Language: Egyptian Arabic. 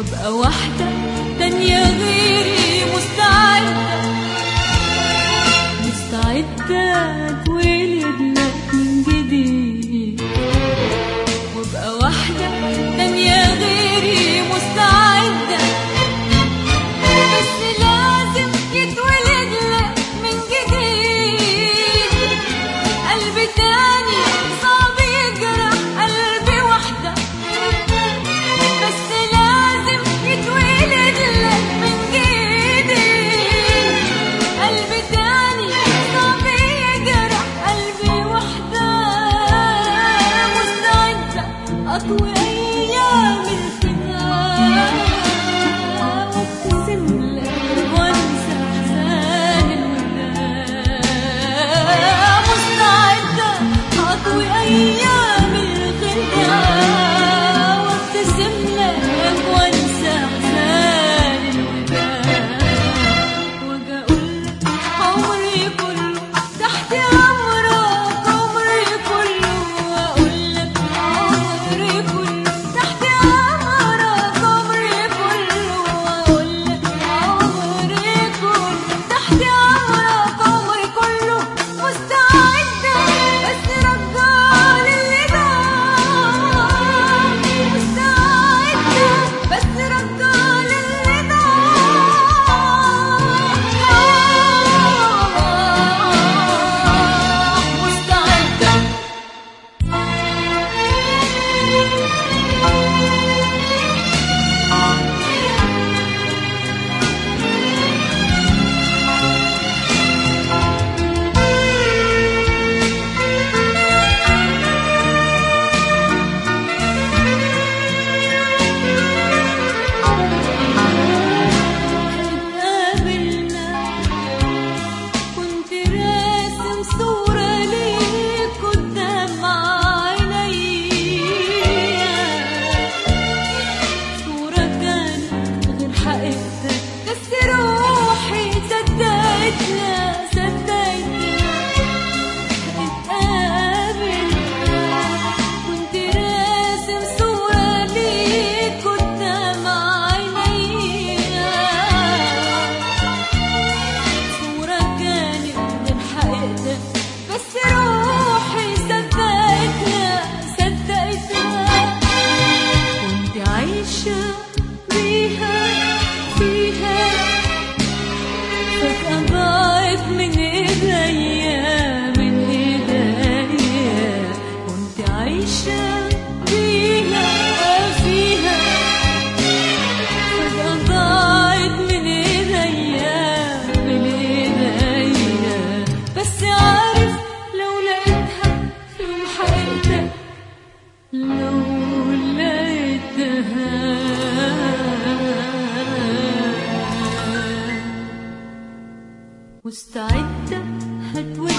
وابقى واحدة تانية غيري مستعدة مستعدة اتولد لك من جديد وابقى واحدة تانية غيري مستعدة بس لازم يتولد لك من جديد قلبي تاني صعب يجرح قلبي وحدة بس لازم يتولد لك من جديد قلبي تاني صعب يجرح قلبي وحدة مستعدة أطوي أيام الفداء وابتسم لك وانسى أحزان الوداع مستعدة أطوي أيام الخداع وابتسم لك وانسى أحزان الوداع واجي أقولك عمري كله تحت أمرك عمري كله وأقولك عمري كله تحت أمرك عمري كله وأقولك عمري كله تحت أمرك عمري كله مستعدة بس رجال اللي ضاع مستعدة بس رجال اللي ضاع مستعدة اتقابلنا كنت راسم صورة ليك قدام عينيا صورة كانت غير حقيقتك بس روحي صدقتنا صدقتنا اتقابلنا كنت راسم صورة ليك قدام عينيا صورة كانت من حقيقتك بس روحي صدقتها صدقتها كنت عايشة بيها فيها فجأة ضاعت من ايديا من ايديا كنت عايشة بيها فيها فجأة ضاعت من ايديا من ايديا بس عارف لو لقيتها في يوم حقيقتك لو لقيتها مستعدة هتولد